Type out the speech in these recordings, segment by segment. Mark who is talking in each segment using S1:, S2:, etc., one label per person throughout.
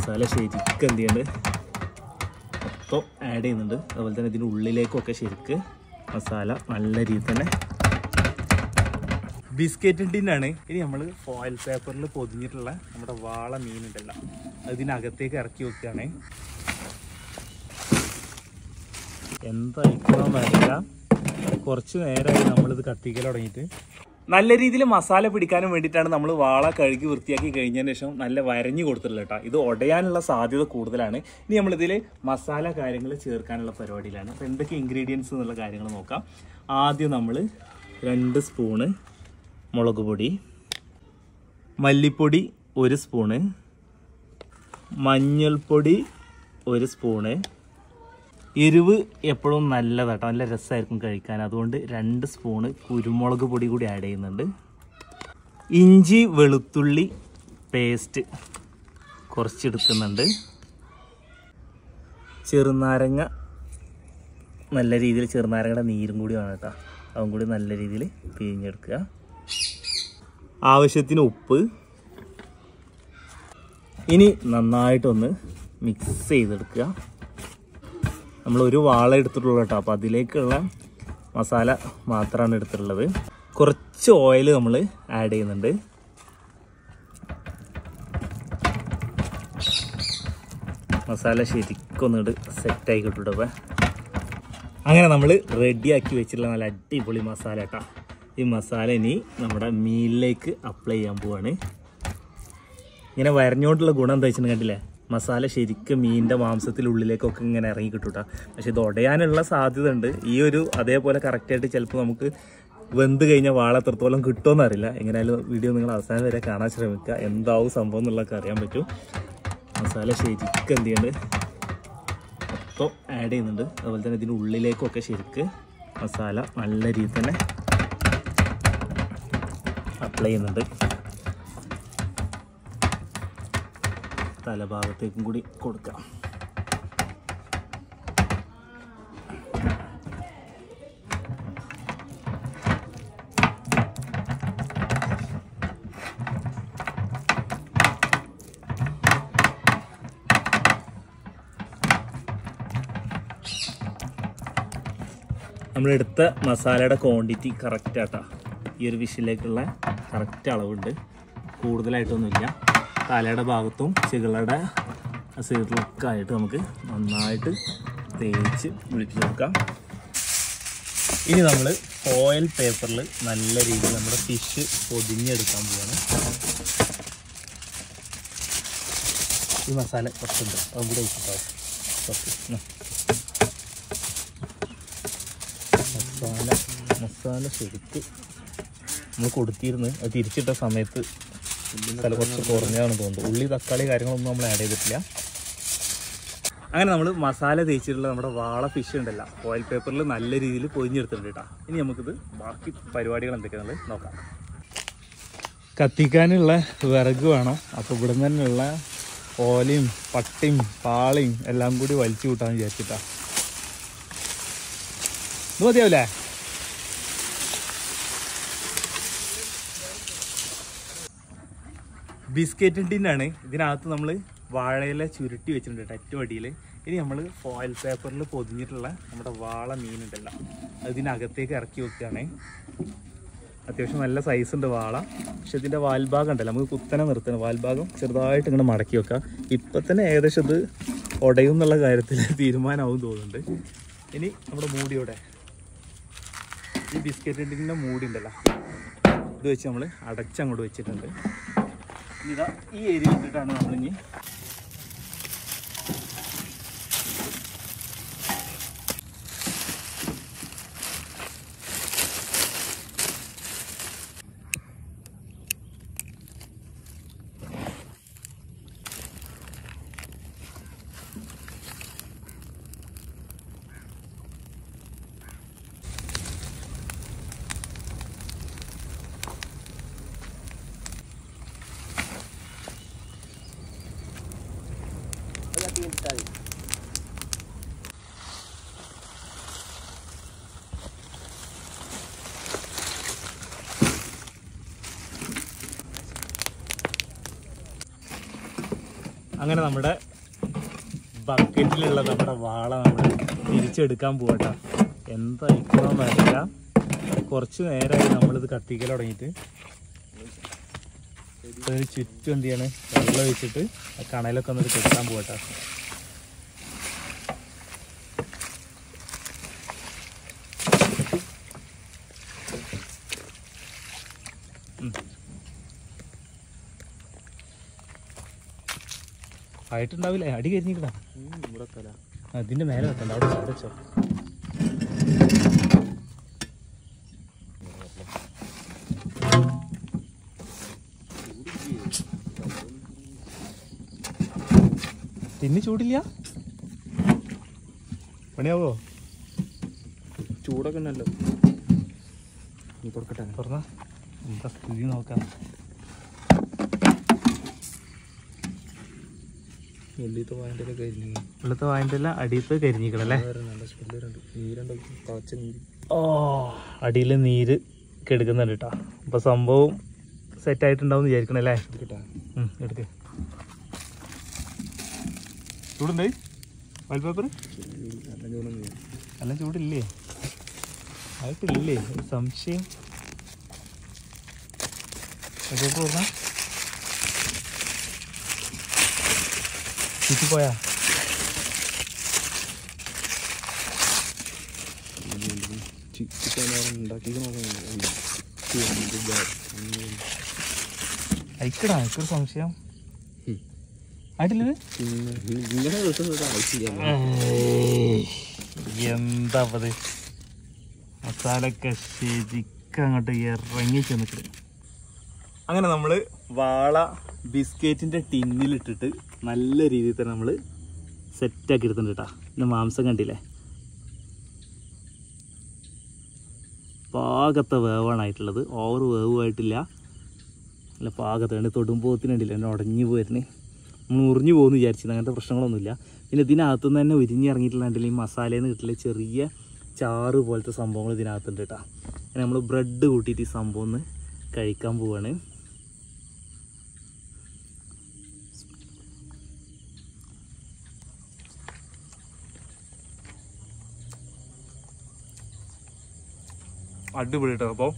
S1: മസാല ശരിക്കും എന്ത് ചെയ്യുന്നുണ്ട് മൊത്തം ആഡ് ചെയ്യുന്നുണ്ട് അതുപോലെ തന്നെ ഇതിൻ്റെ ഉള്ളിലേക്കൊക്കെ ശരിക്ക് മസാല നല്ല രീതിയിൽ തന്നെ ബിസ്ക്കറ്റ് ടിന്നാണ് ഇനി നമ്മൾ ഫോയിൽ പേപ്പറിൽ പൊതിഞ്ഞിട്ടുള്ള നമ്മുടെ വാള മീനുണ്ടല്ലോ അത് ഇതിനകത്തേക്ക് ഇറക്കി വെക്കുകയാണ് എന്തായിക്കണമെന്ന് അറിയില്ല കുറച്ച് നേരമായി നമ്മളിത് കത്തിക്കൽ തുടങ്ങിയിട്ട് നല്ല രീതിയിൽ മസാല പിടിക്കാനും വേണ്ടിയിട്ടാണ് നമ്മൾ വാള കഴുകി വൃത്തിയാക്കി കഴിഞ്ഞതിന് ശേഷം നല്ല വരഞ്ഞു കൊടുത്തിട്ടുള്ളത് കേട്ടോ ഇത് ഉടയാനുള്ള സാധ്യത കൂടുതലാണ് ഇനി നമ്മളിതിൽ മസാല കാര്യങ്ങൾ ചേർക്കാനുള്ള പരിപാടിയിലാണ് അപ്പോൾ എന്തൊക്കെ ഇൻഗ്രീഡിയൻസ് എന്നുള്ള കാര്യങ്ങൾ നോക്കാം ആദ്യം നമ്മൾ രണ്ട് സ്പൂണ് മുളക് പൊടി മല്ലിപ്പൊടി ഒരു സ്പൂണ് മഞ്ഞൾപ്പൊടി ഒരു സ്പൂണ് എരിവ് എപ്പോഴും നല്ലതാട്ടോ നല്ല രസമായിരിക്കും കഴിക്കാൻ അതുകൊണ്ട് രണ്ട് സ്പൂണ് കുരുമുളക് പൊടി കൂടി ആഡ് ചെയ്യുന്നുണ്ട് ഇഞ്ചി വെളുത്തുള്ളി പേസ്റ്റ് കുറച്ചെടുക്കുന്നുണ്ട് ചെറുനാരങ്ങ നല്ല രീതിയിൽ ചെറുനാരങ്ങയുടെ നീരും കൂടി വേണം കേട്ടോ അതും കൂടി നല്ല രീതിയിൽ പിഴിഞ്ഞെടുക്കുക ആവശ്യത്തിന് ഉപ്പ് ഇനി നന്നായിട്ടൊന്ന് മിക്സ് ചെയ്തെടുക്കുക നമ്മൾ ഒരു വാള എടുത്തിട്ടുള്ളൂ കേട്ടോ അപ്പോൾ അതിലേക്കുള്ള മസാല മാത്രമാണ് എടുത്തിട്ടുള്ളത് കുറച്ച് ഓയിൽ നമ്മൾ ആഡ് ചെയ്യുന്നുണ്ട് മസാല ശരിക്കൊന്നിട്ട് സെറ്റായി കിട്ടും അപ്പം അങ്ങനെ നമ്മൾ റെഡിയാക്കി വെച്ചിട്ടുള്ള നല്ല അടിപൊളി മസാല കേട്ടോ ഈ മസാല ഇനി നമ്മുടെ മീനിലേക്ക് അപ്ലൈ ചെയ്യാൻ പോവാണ് ഇങ്ങനെ വരഞ്ഞോണ്ടുള്ള ഗുണം എന്താ വെച്ചിട്ടുണ്ടെങ്കിൽ കണ്ടില്ലേ മസാല ശരിക്കും മീനിൻ്റെ മാംസത്തിനുള്ളിലേക്കൊക്കെ ഇങ്ങനെ ഇറങ്ങി കിട്ടൂട്ടാ പക്ഷെ ഇത് ഉടയാനുള്ള സാധ്യത ഉണ്ട് ഈ ഒരു അതേപോലെ കറക്റ്റായിട്ട് ചിലപ്പോൾ നമുക്ക് വെന്ത് കഴിഞ്ഞ വാള എത്രത്തോളം കിട്ടുമെന്ന് അറിയില്ല എങ്ങനെയായാലും വീഡിയോ നിങ്ങൾ അവസാനം വരെ കാണാൻ ശ്രമിക്കുക എന്താവും സംഭവം എന്നുള്ളതൊക്കെ അറിയാൻ പറ്റും മസാല ശരിക്കും എന്ത് ചെയ്യുന്നുണ്ട് മൊത്തം ആഡ് ചെയ്യുന്നുണ്ട് അതുപോലെ തന്നെ ഇതിൻ്റെ ഉള്ളിലേക്കൊക്കെ ശരിക്ക് മസാല നല്ല രീതിയിൽ തന്നെ അപ്ലൈ ചെയ്യുന്നുണ്ട് തലഭാഗത്തേക്കും കൂടി കൊടുക്കാം നമ്മളെടുത്ത മസാലയുടെ ക്വാണ്ടിറ്റി കറക്റ്റ് ആട്ടാ ഈ ഒരു വിഷിലേക്കുള്ള കറക്റ്റ് അളവുണ്ട് കൂടുതലായിട്ടൊന്നുമില്ല തലയുടെ ഭാഗത്തും ചികളുടെ സൈഡിലൊക്കെ ആയിട്ട് നമുക്ക് നന്നായിട്ട് തേച്ച് വിളിച്ചു കൊടുക്കാം ഇനി നമ്മൾ ഫോയിൽ പേപ്പറിൽ നല്ല രീതിയിൽ നമ്മുടെ ഫിഷ് പൊതിഞ്ഞെടുക്കാൻ പോവാണ് ഈ മസാല കുറച്ചുണ്ട് അതും കൂടെ വെച്ചിട്ടോ കുറച്ച് ഉം. മസാല മസാല ശരിക്ക് നമ്മൾ കൊടുത്തിരുന്നു അത് തിരിച്ചിട്ട സമയത്ത് മസാല കുറച്ച് കുറഞ്ഞാണെന്ന് തോന്നുന്നു ഉള്ളി തക്കാളി കാര്യങ്ങളൊന്നും നമ്മൾ ആഡ് ചെയ്തിട്ടില്ല അങ്ങനെ നമ്മൾ മസാല തേച്ചിട്ടുള്ള നമ്മുടെ വാള ഫിഷ് ഉണ്ടല്ലോ ഓയിൽ പേപ്പറിൽ നല്ല രീതിയിൽ പൊതിഞ്ഞെടുത്തിട്ടുണ്ട് കേട്ടോ ഇനി നമുക്കിത് ബാക്കി പരിപാടികൾ എന്തൊക്കെയാണെന്നുള്ളത് നോക്കാം കത്തിക്കാനുള്ള വിറക് വേണം അപ്പോൾ ഇവിടെ തന്നെയുള്ള ഓലയും പട്ടിയും പാളയും എല്ലാം കൂടി വലിച്ചു കൂട്ടാൻ വിചാരിച്ചിട്ടാ ഇത് മതിയാവില്ലേ ബിസ്ക്കറ്റ് ടിന്നാണ് ഇതിനകത്ത് നമ്മൾ വാഴയില ചുരുട്ടി വെച്ചിട്ടുണ്ട് കേട്ടോ ഏറ്റവും അടിയിൽ ഇനി നമ്മൾ ഫോയിൽ പേപ്പറിൽ പൊതിഞ്ഞിട്ടുള്ള നമ്മുടെ വാള മീനുണ്ടല്ലോ അത് ഇതിനകത്തേക്ക് ഇറക്കി വെക്കുകയാണ് അത്യാവശ്യം നല്ല സൈസ് ഉണ്ട് വാള പക്ഷെ ഇതിൻ്റെ വാൽഭാഗം ഉണ്ടല്ലോ നമുക്ക് കുത്തനെ നിർത്തണം വാൽഭാഗം ചെറുതായിട്ട് ഇങ്ങനെ മടക്കി വെക്കാം ഇപ്പം തന്നെ ഏകദേശം ഇത് ഉടയും എന്നുള്ള കാര്യത്തിൽ തീരുമാനമാവും തോന്നുന്നുണ്ട് ഇനി നമ്മുടെ മൂടിയോടെ ഈ ബിസ്ക്കറ്റ് ടിന്നിൻ്റെ മൂടി ഉണ്ടല്ലോ ഇത് വെച്ച് നമ്മൾ അടച്ചങ്ങോട്ട് വെച്ചിട്ടുണ്ട് ഇതാ ഈ ഏരിയ ഇട്ടിട്ടാണ് നമ്മളിനി അങ്ങനെ നമ്മുടെ ബക്കറ്റിലുള്ള നമ്മുടെ വാള നമ്മൾ തിരിച്ചെടുക്കാൻ പോകട്ടെ എന്തായിക്കണമെന്ന് അറിയില്ല കുറച്ച് നേരമായി നമ്മളിത് കത്തിക്കൽ തുടങ്ങിയിട്ട് അതിന് ചുറ്റും എന്ത് ചെയ്യാണ് വെള്ളം ഒഴിച്ചിട്ട് ആ കണയിലൊക്കെ ഒന്ന് കെട്ടാൻ പോകട്ടെ ആയിട്ടുണ്ടാവില്ലേ അടി കരിഞ്ഞിക്കണ അതിന്റെ മേലെ വെക്കണ്ട അവിടെ അവിടെ വെച്ചോ തിന്ന് ചൂടില്ല പണിയാവോ
S2: ചൂടൊക്കെ ഉണ്ടല്ലോ നീ കൊടുക്കട്ടെ
S1: തുറന്ന എന്താ സ്ഥിതി നോക്കാം
S2: വെള്ളിത്തെ വായൻ്റെ ഒക്കെ കരിഞ്ഞു
S1: ഇവിടുത്തെ വായൻ്റെ എല്ലാം അടിയത്ത് കരിഞ്ഞിക്കണല്ലേ
S2: നല്ല സ്മെല്ല് വരുന്നുണ്ട് നീരുണ്ട് തളച്ച നീര്
S1: ഓ അടിയിൽ നീര് കെടുക്കുന്നുണ്ട് കേട്ടോ അപ്പൊ സംഭവം സെറ്റ് ആയിട്ടുണ്ടാവും വിചാരിക്കണല്ലേ
S2: കിട്ടാ
S1: ഉം, എടുക്ക് ചൂടുണ്ട് വൈൽ പേപ്പർ
S2: നല്ല ചൂടൊന്നും
S1: നല്ല ചൂടില്ലേ ആയിട്ടില്ലേ ഒരു സംശയം പേപ്പർ പറഞ്ഞ ചുറ്റിപ്പോയാ
S2: ചിക്കൻ ഉണ്ടാക്കി
S1: അയക്കടാ എനിക്കൊരു സംശയം ആയിട്ടില്ലേ
S2: പിന്നെ ഇങ്ങനെ ദിവസം ആവശ്യമില്ല
S1: എന്താ അത് മസാലൊക്കെ ശരിക്കും അങ്ങോട്ട് ഇറങ്ങി ചെന്നിട്ട് അങ്ങനെ നമ്മൾ വാള ബിസ്ക്കറ്റിന്റെ ടിന്നിലിട്ടിട്ട് നല്ല രീതിയിൽ തന്നെ നമ്മൾ സെറ്റാക്കി എടുത്തിട്ടുണ്ട് കേട്ടോ പിന്നെ മാംസം കണ്ടില്ലേ പാകത്തെ വേവാണായിട്ടുള്ളത് ഓവർ വേവുമായിട്ടില്ല അല്ല പാകത്തെ വേണ്ടി തൊടുമ്പോത്തിനുണ്ടല്ലോ എന്നെ ഉടഞ്ഞു പോയിരുന്നേ നമ്മൾ ഉറിഞ്ഞു പോകുമെന്ന് വിചാരിച്ചത് അങ്ങനത്തെ പ്രശ്നങ്ങളൊന്നുമില്ല പിന്നെ ഇതിനകത്തുനിന്ന് തന്നെ ഉരിഞ്ഞ് ഇറങ്ങിയിട്ടുണ്ടെങ്കിൽ ഈ മസാലയിൽ നിന്ന് കിട്ടില്ല ചെറിയ ചാറ് പോലത്തെ സംഭവങ്ങൾ ഇതിനകത്തുണ്ട് കേട്ടോ അങ്ങനെ നമ്മൾ ബ്രെഡ് കൂട്ടിയിട്ട് ഈ സംഭവം ഒന്ന് കഴിക്കാൻ പോവാണ് അടിപൊളി കേട്ടോ അപ്പോൾ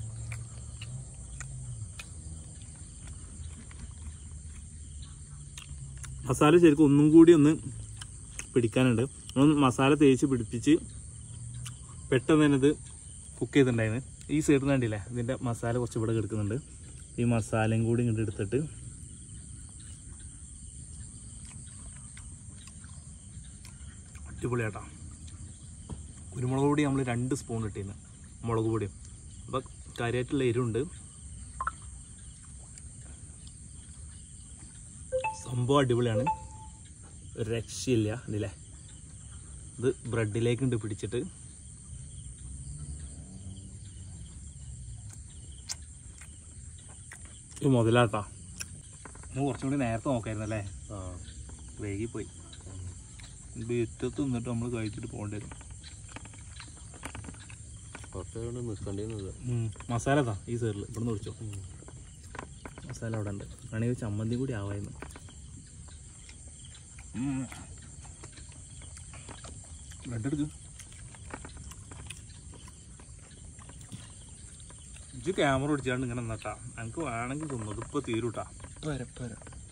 S1: മസാല ശരിക്കും ഒന്നും കൂടി ഒന്ന് പിടിക്കാനുണ്ട് ഒന്ന് മസാല തേച്ച് പിടിപ്പിച്ച് പെട്ടെന്ന് തന്നെ ഇത് കുക്ക് ചെയ്തിട്ടുണ്ടായിരുന്നു ഈ സൈഡിൽ നിന്ന് കണ്ടില്ലേ ഇതിൻ്റെ മസാല കുറച്ച് ഇവിടെ കിടക്കുന്നുണ്ട് ഈ മസാലയും കൂടി ഇങ്ങോട്ട് എടുത്തിട്ട് അടിപൊളിയാട്ടാ കുരുമുളക് പൊടി നമ്മൾ രണ്ട് സ്പൂൺ ഇട്ടിരുന്നു മുളക് പൊടിയും അപ്പം കാര്യമായിട്ടുള്ള എരിവുണ്ട് സംഭവം അടിപൊളിയാണ് ഒരു രക്ഷയില്ല ഇതില്ലേ ഇത് ബ്രെഡിലേക്ക് ഉണ്ട് പിടിച്ചിട്ട് ഇത് മുതലാട്ടാ നമ്മൾ കുറച്ചും കൂടി നേരത്തെ നോക്കായിരുന്നല്ലേ
S2: ആ
S1: വൈകിപ്പോയി ബീറ്റത്ത് നിന്നിട്ട് നമ്മൾ കഴിച്ചിട്ട് പോകേണ്ടി വരും
S2: കുറച്ചുകൊണ്ട് നിൽക്കേണ്ടിയിരുന്നത്
S1: ഉം. മസാല താ ഈ സൈഡിൽ ഇവിടെ നിന്ന് ഒഴിച്ചോ മസാല അവിടെ ഉണ്ട് വേണമെങ്കിൽ ചമ്മന്തി കൂടി ആവായിരുന്നു ബ്രെഡ് എടുക്കും ഇജ്ജ് ക്യാമറ പിടിച്ചാണ്ട് ഇങ്ങനെ നട്ടാ എനിക്ക് വേണമെങ്കിൽ തിന്നു ഇതിപ്പോൾ തീരൂട്ടാ
S2: പരപ്പര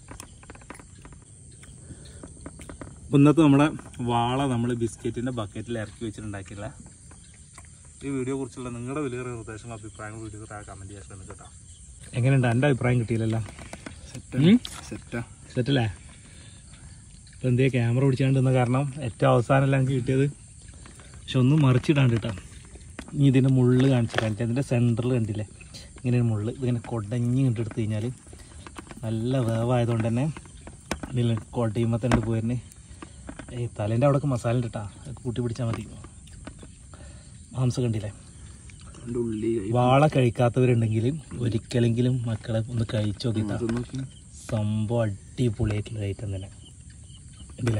S1: ഇന്നത്തെ നമ്മളെ വാള നമ്മൾ ബിസ്ക്കറ്റിൻ്റെ ബക്കറ്റിൽ ഇറക്കി വെച്ചിട്ടുണ്ടാക്കിയില്ല ഈ വീഡിയോ കുറിച്ചുള്ള നിങ്ങളുടെ വലിയ നിർദ്ദേശങ്ങളും അഭിപ്രായങ്ങളും വീഡിയോ താഴെ കമൻറ്റ് ചെയ്യാൻ ശ്രമിക്കുക കേട്ടോ എങ്ങനെയുണ്ട് എൻ്റെ അഭിപ്രായം കിട്ടിയില്ലല്ലോ
S2: സെറ്റാ സെറ്റാ
S1: സെറ്റല്ലേ ഇപ്പം എന്തേ ക്യാമറ പിടിച്ചാണ്ടെന്ന കാരണം ഏറ്റവും അവസാനമല്ല എനിക്ക് കിട്ടിയത് പക്ഷെ ഒന്ന് മറിച്ചിടാണ്ട് കേട്ടോ ഇനി ഇതിൻ്റെ മുള്ള് കാണിച്ചു കാണിച്ചു അതിൻ്റെ സെൻറ്ററിൽ കണ്ടില്ലേ ഇങ്ങനെ ഒരു മുള്ള് ഇതിങ്ങനെ കൊടഞ്ഞ് കണ്ടെടുത്ത് കഴിഞ്ഞാൽ നല്ല വേവായതുകൊണ്ട് തന്നെ ഇതിൽ കൊടയുമ്പോൾ തന്നെ പോയിരുന്നേ ഏയ് തലേൻ്റെ അവിടെയൊക്കെ മസാല ഉണ്ട് കേട്ടോ അത് കൂട്ടി പിടിച്ചാൽ മതി മാംസം കണ്ടില്ലേ
S2: രണ്ട് ഉള്ളി
S1: വാള കഴിക്കാത്തവരുണ്ടെങ്കിൽ ഒരിക്കലെങ്കിലും മക്കളെ ഒന്ന് കഴിച്ചു നോക്കിട്ടാ
S2: ഇത് നോക്കി
S1: സംഭവം അടിപൊളിയായിട്ടുള്ള ഐറ്റം തന്നെ ഇതില്ലേ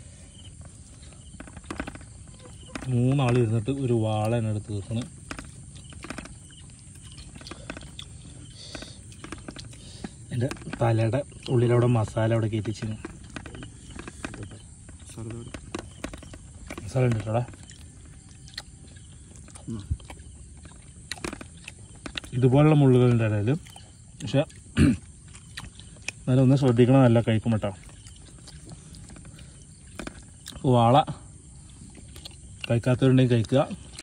S1: മൂന്നാൾ ഇരുന്നിട്ട് ഒരു വാള തന്നെ എടുത്ത് തീർക്കണം എൻ്റെ തലയുടെ ഉള്ളിലവിടെ മസാല അവിടെ കയറ്റിച്ചിന്
S2: മസാല ഇതാ.
S1: മസാല ഉണ്ട് കേട്ടോടാ
S2: ഉം.
S1: ഇതുപോലുള്ള മുള്ളുകളുടെ ഇടയിൽ പക്ഷെ എന്നാലും ഒന്ന് ശ്രദ്ധിക്കണം നല്ല കഴിക്കും കേട്ടോ വാള കഴിക്കാത്തവരുണ്ടെങ്കിൽ കഴിക്കുക